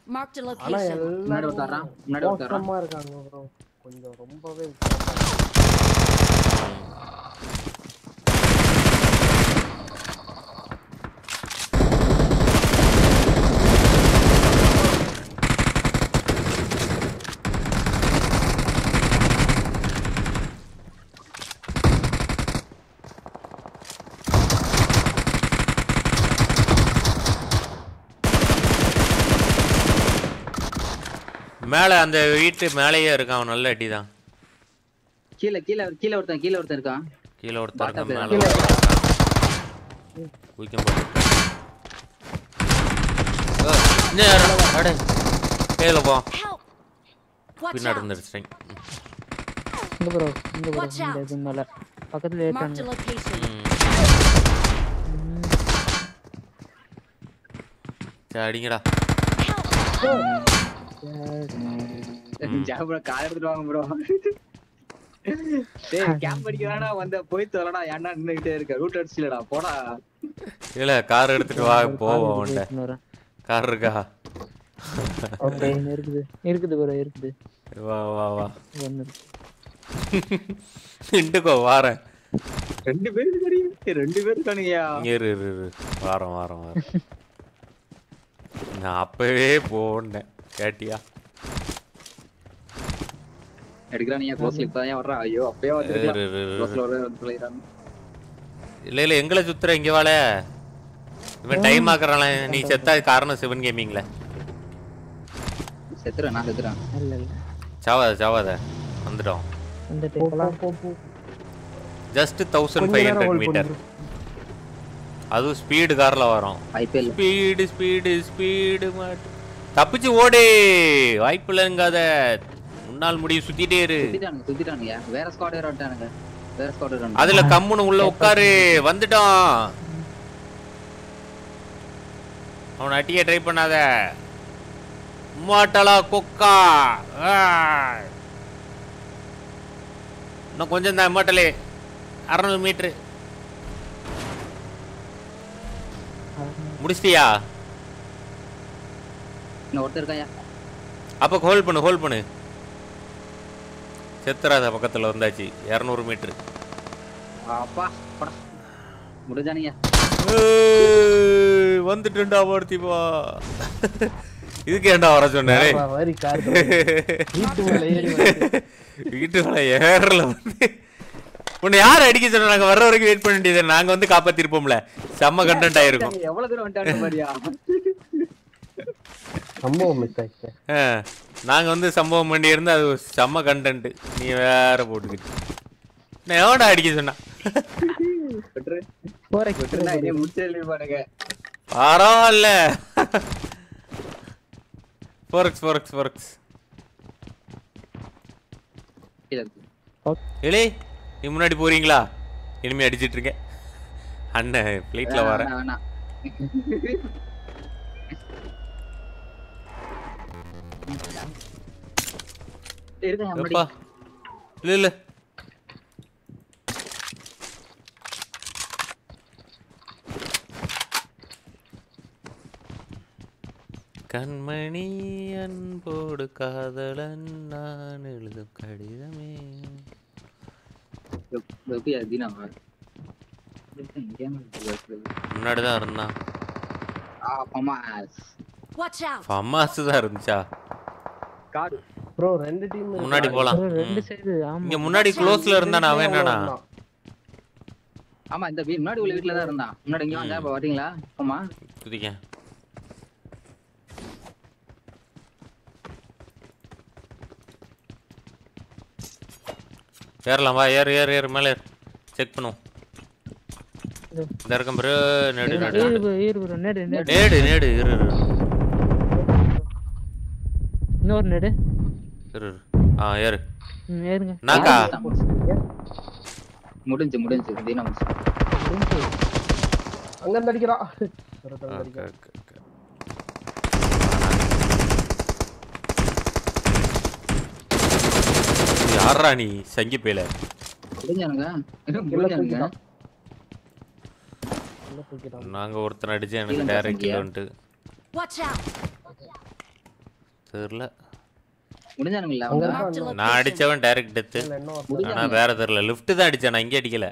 Marked a ஆனா location. முன்னாடி உட்கார்றான் எல்லாரும் முன்னாடி உட்கார்றான் மோசமா இருக்காங்க ப்ரோ கொஞ்சம் ரொம்பவே வித்தியாசமா இருக்கு. மேலே அந்த வீட்டு மேலேயே இருக்கான் அவன் நல்ல அடி தான் கீழே கீழே கீழே ஒருத்தன் கீழே ஒருத்தன் இருக்கான் கீழே ஒருத்தர் இருக்கான் பாத்தா மேலே ஒருத்தன் இருக்கான் குயிக்கம் போட்டு இன்னும் யாரும் அடே கீழே போ Help! Watch பின்னாடி out! இருந்துருச்சு இந்த ப்ரோ இந்த ப்ரோ Watch இந்த out. இது மேல பக்கத்துல Marked a ஏட்டாங்க location. சரி அடிங்கடா ஜாப் ப்ரோ கார் எடுத்துட்டு வாங்க ப்ரோ டேய் கேம்ப் அடிக்கிறானா வந்த போய் தரடா ஏன்டா நின்னுகிட்டே இருக்க ரூட் அடிச்சிலடா போடா இல்லை கார் எடுத்துட்டு வா போவோம் அவன்கிட்ட கார் இருக்கா ஓகே இருக்குது இருக்குது ப்ரோ இருக்குது வா வா வா ஒன்று இருக்கு நின்றுக்கோ வாரேன் ரெண்டு பேர் இருக்கானுங்க ரெண்டு பேர் இருக்கானுங்கயா இரு இரு இரு வாரம் வாரம் வாரம் நான் அப்பவே போனேன் கேட்டியா எடுக்கிறானுங்க க்ளோஸ்ல இப்பதான் ஏன் வர்றான் ஐயோ அப்பயே இரு வந்துருக்கலாம் இரு இரு க்ளோஸ்ல வர வந்து சொல்லிடுறாங்க இல்ல இல்ல எங்களை சுத்துற இங்க வாழ இவன் டைம் ஆக்குறான் நீ செத்தா காரணம் சிவன் கேமிங்ல செத்துறேன் நான் செத்துறேன் இல்ல இல்ல சாவாத சாவாத வந்துட்டோம் இந்த போ, போ, டைப்லாம் போ, போ. ஜஸ்ட் தௌசண்ட் கொஞ்ச ஃபைவ் நேரம் ஹண்ட்ரட் hold மீட்டர் பண்ணு. அதுவும் ஸ்பீடு கார்ல வரும் ஐபிஎல் ஸ்பீடு ஸ்பீடு ஸ்பீடு தப்பிச்சு ஓடு வாய்ப்பு இல்லைங்காத முன்னால் முடியும் சுத்திட்டே இரு சுத்திட்டானுங்க சுத்திட்டானுங்க வேற ஸ்குவாட் வேற விட்டானுங்க வேற ஸ்குவாட் வேற அதுல கம்முன்னு உள்ள உட்காரு வந்துட்டோம் அவனை அட்டிய ட்ரை பண்ணாத மாட்டலா கொக்கா ஆ. இன்னும் கொஞ்சம் தான் மாட்டலே அறநூறு மீட்ரு முடிச்சிட்டியா இன்னும் ஒருத்தர் இருக்காயா அப்போ ஹோல்ட் பண்ணு ஹோல்ட் பண்ணு செத்துறாத பக்கத்துல வந்தாச்சு இரநூறு மீட்ரு அப்பா போடா முடிஞ்சானுங்க ஏய், வந்துட்டேன்டா பார்த்திபா இதுக்கு ஏன்டா வர சொன்னேன் வேற மாதிரி car வீட்டு மேல ஏறி வந்து. வீட்டு மேல ஏறல வந்து உன்னை யார் அடிக்க சொன்னா நாங்க வர்ற வரைக்கும் வெயிட் பண்ண வேண்டியது நாங்க வந்து காப்பாத்திருப்போம்ல செம்ம கண்டென்ட் ஆயிருக்கும் எவ்வளவு தூரம் வந்துட்டாங்க பாரியா சம்பவம் மிஸ் ஆயிடுச்சு ஆ, நாங்க வந்து சம்பவம் பண்ணி இருந்தா அது ஒரு செம்ம கண்டென்ட் நீ வேற போட்டுக்கிட்டு நான் எவன்டா அடிக்க சொன்னா விட்டுரு போறேன் விட்டுருந்தா என்னைய முடிச்சே பாருங்க பரவாயில்ல ஃபோரக்ஸ் ஃபோரக்ஸ் ஃபோரக்ஸ் கீழே இருக்கு. இலே நீ முன்னாடி போறீங்களா இனிமே அடிச்சிட்டு இருக்கேன் அண்ணன் ஃப்ளைட்ல வரேன் வேணாம், வேணாம் இருக்காங்க முன்னாடி எப்பா இல்ல இல்ல கண்மணி அன்போடு காதலன் நான் எழுதும் கடிதமே வெப்பியா தீனாவா இங்கேயும் இருக்கு. முன்னாடி தான் இருந்தான் ஆ, ஆமா Watch out! ஃபமாஸ் தான் இருந்துச்சா காடு ப்ரோ ரெண்டு டீம் முன்னாடி போலாம் bro, ரெண்டு ம். சைடு ஆமா இங்க முன்னாடி க்ளோஸ்ல இருந்தானா அவன் என்னடா ஆமா இந்த வீ முன்னாடி உள்ள வீட்ல தான் இருந்தான் முன்னாடி இங்க வாங்க இப்ப வரீங்களா ஆமா குதிக்க ஏறலாம் வா ஏறு ஏறு ஏறு மேலே செக் பண்ணுவோம் இந்த இருக்கும் பிறகு நேடு நேடு ஏறு bro, ஏறு bro, நேடு நேடு நேடு நேடு இரு இரு இன்னொரு நேடு இரு இரு. ஆ ஏறு ம், ஏறுங்க நாக்கா முடிஞ்சு முடிஞ்சு தீனா முடிஞ்சு அங்க இருந்து அடிக்கிறா ஓகே ஓகே ஓகே யாரா நீ சங்கி பேல முடிஞ்சானுங்க உள்ள முடிஞ்சானுங்க தூக்கிட்டான். உள்ள தூக்கிட்டான். நாங்க ஒருத்தன் அடிச்சு எனக்கு இல்லைங்க, டேரக்ட் சங்கியா. வந்துட்டு Watch out! தெரியல முடிஞ்சானுங்களா அங்க அவங்க Marked a இருக்கான் நான் location. அடிச்சவன் டைரக்ட் டெத்து இல்ல இன்னும் ஒருத்தன் ஆனா வேற தெரியல லிஃப்ட் தான் அடிச்சேன் நான் இங்கே அடிக்கல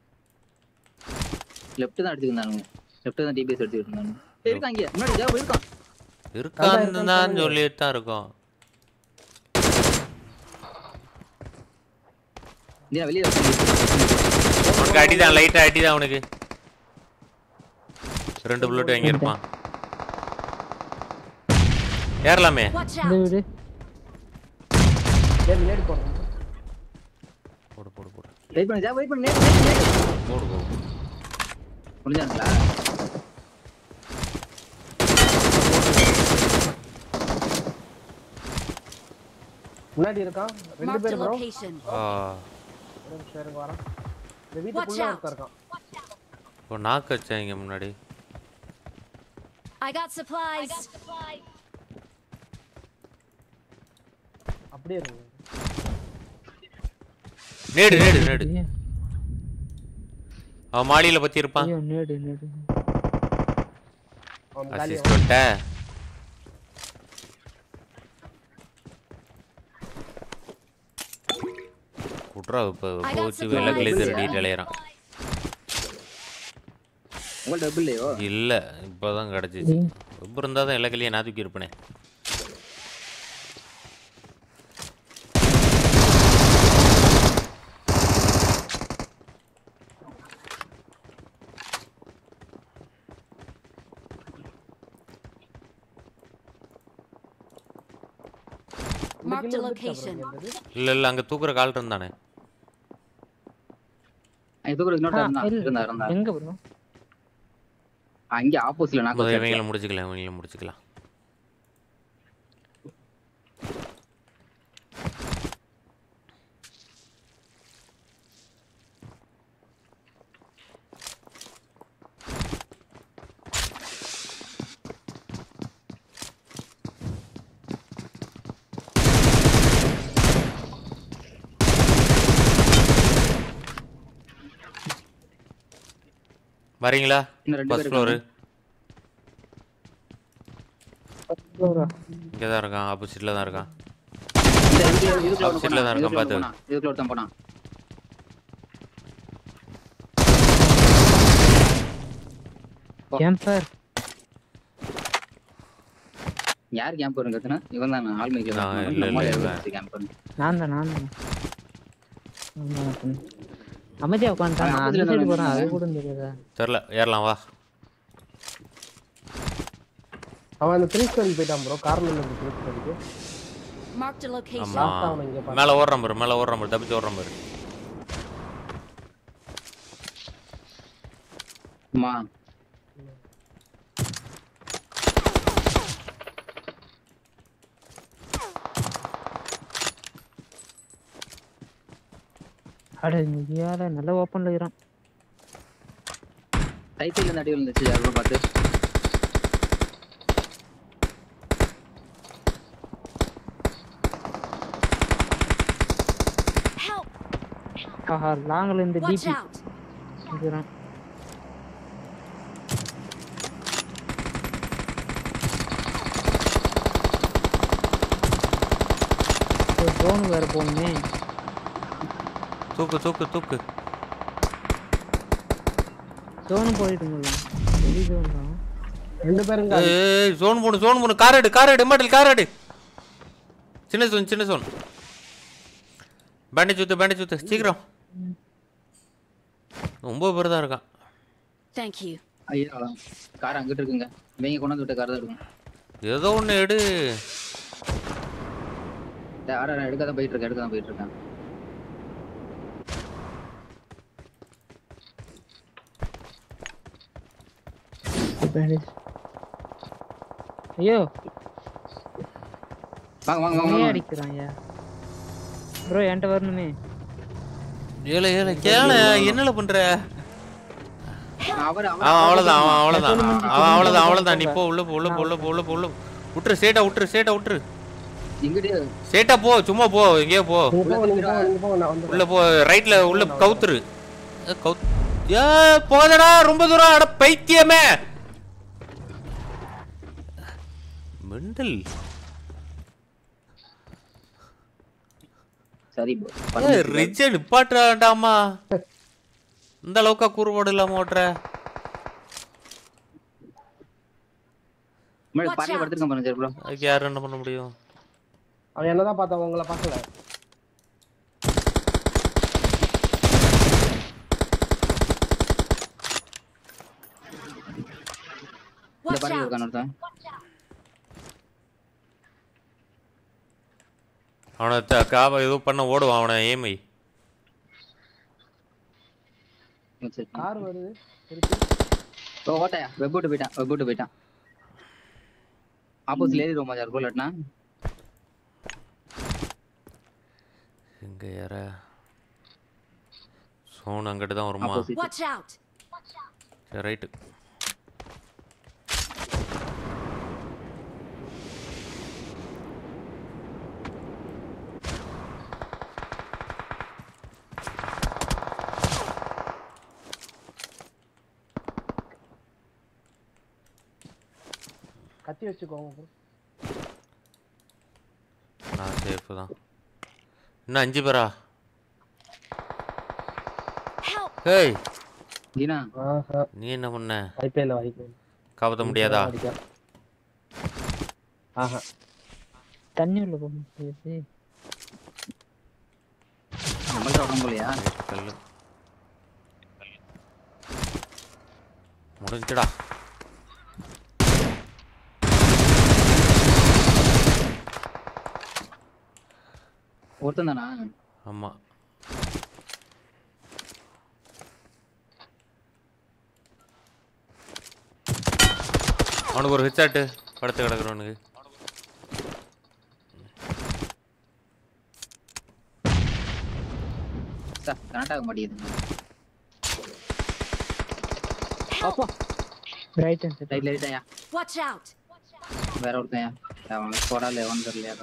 லெஃப்ட் தான் அடிச்சுக்கிருந்தானுங்க லெஃப்ட் தான் டிபிஎஸ் அடிச்சுட்டு இருந்தாங்க இருக்கான் இங்க முன்னாடி ஜாப் இருக்கான் இருக்கான்னு தான் சொல்லிட்டு தான் இருக்கோம் இந்தியா வெளியே உனக்கு அடிதான் லைட்டா அடிதான் அவனுக்கு ரெண்டு புல்லட் எங்க இருப்பான் ஏறலாமே Watch இந்த out! வீடு ஏன் முன்னாடி போறேன் போடு போடு போடு வெயிட் பண்ணு ஜாப் வெயிட் பண்ணு நேத்து, நேத்து, நேத்து. போடு போடு முடிஞ்சானுங்களா முன்னாடி இருக்கான் ரெண்டு Marked a பேர் ப்ரோ location. ஆ ஒரு நிமிஷம் இருங்க வரேன் இந்த வீட்டுக்குள்ள out. ஒருத்தன் இருக்கான் இப்போ நாக்கு வச்சேன் இங்க முன்னாடி I got supplies. அப்படியே இருங்க நேடு நேடு நேடு ஐயோ, அவன் மாடியில பத்தி இருப்பான் ஐயோ நேடு நேடு அவன் காலி அசிஸ்ட் விட்ட குட்ரா இப்போ I got போச்சு வெள்ள supplies. கிளேசர் டீட்டெயில் ஏறான் உங்கள்ட்ட டபுள் இல்லையோ இல்ல இப்போதான் கிடைச்சிச்சு வெப் இருந்தால் தான் எல்லா கிளியும் நான் தூக்கி இருப்பேனே Marked a location. இல்ல இல்ல அங்க தூக்குற கால் இருந்தானே அங்க தூக்குறது இன்னொருத்தன் ஆ, இருந்தான் இல்ல. இருந்தா இருந்தா எங்க ப்ரோ அங்க ஆப்போசிட்ல நான் முதல்ல இவங்கள முடிச்சுக்கலாம் இவங்கள முடிச்சுக்கலாம் வரீங்களா இன்னும் ரெண்டு ஃபர்ஸ்ட் பேர் ஃப்ளோரு ப்ரோ இங்கே தான் இருக்கான் ஆப்போசிட்டில் தான் இருக்கான் இந்த இதுக்குள்ள இதுக்குள்ள ஒருத்தன் Opposite ல தான் போனான். இருக்கான், இதுக்குள்ள பாத்து. போனான். இதுக்குள்ள ஒருத்தன் போனான் கேம்பர் யார் கேம்ப் வருங்க இவன் தான் ஆள் மேய்க்க நான் இல்ல, இல்ல, இவன். கேம்ப் நான் தான் நான் தான் ஆமா, அப்ப- அமைதியா உட்காந்துட்டான் நான் அந்த ஆப்போசிட்ல சைடு தான் போறேன் அது இருந்தாங்க. கூட தெரியாதா தெரில ஏறலாம் வா அவன் அந்த த்ரீ ஸ்டோரி போயிட்டான் ப்ரோ கார்ல இருந்து த்ரீ ஸ்டோரிக்கு Marked a location. ஆமா Last ஆ அவனை இங்க பாரு. மேலே ஓடுறான் பாரு மேலே ஓடுறான் பாரு தப்பிச்சு ஓடுறான் பாரு அம்மா அட இந்தியால நல்ல ஓப்பன்ல இருக்கிறான் டைட்டில் இருந்து அடி விழுந்துச்சு யாரும் பார்த்து Help! ஆஹா லாங்ல இருந்து Watch டிபி out! இருக்கிறான் ட்ரோன் வேற போகணுமே தூக்கு தூக்கு தூக்கு ட்ரோன் போயிட்டு இருக்கலாம் வெளி zone தான் ரெண்டு பேரும் காலி. ஏய் சோன் போடு சோன் போடு கார் எடு கார் எடு மாட்டல் கார் எடு சின்ன சோன் சின்ன சோன் பேண்டேஜ் ஊத்து பேண்டேஜ் ஊத்து சீக்கிரம் ரொம்ப பேர் தான் இருக்கான் Thank you. ஐயா கார் அங்கிட்டு இருக்குங்க இவங்க கொண்டு வந்து விட்ட கார் தான் இருக்கும் ஏதோ ஒன்று எடு டேய், ஆடா நான் எடுக்க தான் போயிட்டு இருக்கேன் எடுக்க தான் போயிட்டு இருக்கேன் Bandage. ஐயோ வாங்க வாங்க வாங்க அவனே வாங்க அடிக்கிறான் ஐயா ப்ரோ என்கிட்ட வரணுமே ஏழை ஏழை கேள என்னல பண்ற அவர் அவன் அவ்வளோதான் அவன் அவ்வளோதான் அவன் அவ்வளோதான் அவ்வளோதான் நீ போ உள்ள போ உள்ள போ உள்ள போ உள்ள போ உள்ள போ. விட்டுரு சேட்டா விட்டுரு சேட்டா விட்டுரு இங்கிட்டே சேட்டா போ சும்மா போ எங்கேயோ போ நீங்க போங்க, நீங்க போங்க, நீங்க போங்க, நான் வந்துடுறேன். உள்ள போ ரைட்ல உள்ள கவுத்துரு ஏ, கவுத் ஏ போதடா ரொம்ப தூரம் அட பைத்தியமே மெண்டல் சரி bro. ஏய், பறந்துச்சு. ரிட்ஜை நிப்பாட்டுறாண்டாமா இந்த அளவுக்கா கூறுபாடு இல்லாம ஓட்டுற முன்னாடி Watch பறந்து out. படுத்திருக்கான் பாருங்க சரி bro. அதுக்கு யாரும் என்ன பண்ண முடியும் அவன் என்னதான் பார்த்தான் உங்களை பார்க்கல இந்த Watch பறவை out! இருக்கான் ஒருத்தன். அவனை த- காவ ஏதோ பண்ண ஓடுவான் அவனை ஏமை சரி. கார் வருது திருப்பி ஓ, ஓட்டையா வெப் விட்டு போயிட்டான் வெப் விட்டு போயிட்டான் ஆப்போசிட்ல ஏறி ரொம்ப இருக்கும் இல்லாட்டினா எங்க யார சோன் அங்கிட்டு தான் வருமா ஆப்போசிட் Watch out! சரி ரைட்டு கத்தி வச்சுக்கோங்க bro. நான் சேஃபு தான் இன்னும் அஞ்சு பேரா Help! ஏய் தீனா ஆஹா நீ என்ன பண்ண வாய்ப்பே இல்லை வாய்ப்பே இல்லை காப்பாற்ற முடியாதா அடிக்க. ஆஹா தண்ணி உள்ள போக முடியாது நம்மள்ட்ட வரும் போலையா கல்லு முடிஞ்சுடா ஒருத்தன் தானா ஆமா அவனுக்கு ஒரு ஹெச்சாட்டு படுத்து கிடக்குறவனுக்கு சார் கனெக்ட் ஆக மாட்டேங்குது அப்பா ரைட் ஹேண்ட் சைடு ரைட்ல ரைட்டாயா Watch out! வேற ஒருத்தன்யா அவன் ஸ்கோடா லெவன் தெரியலையா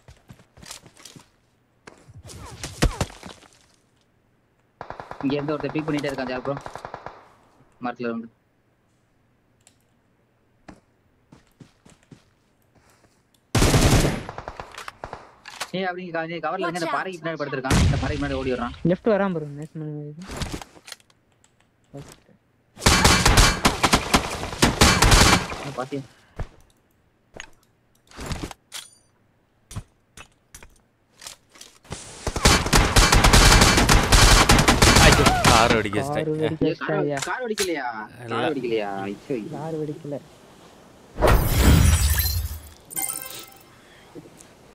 இங்க இருந்து ஒருத்தர் பீக் பண்ணிட்டே இருக்கான் ஜார் ப்ரோ மரத்துல இருந்து ஏய் அப்படி நீ கவர்ல இருந்து இந்த Watch out. பாறைக்கு பின்னாடி படுத்திருக்கான் இந்த பாறைக்கு முன்னாடி ஓடி வர்றான் லெஃப்ட் வராம பாருங்க நேஸ் பண்ணி பாத்தியா ஐயோ கார் அடிக்க கார் வச்சிட்டேன். வெடிக்க கார் வச்சிட்டாயா கார் அடிக்கலையா கார் அடிக்கலையா ஐயோ கார் வெடிக்கல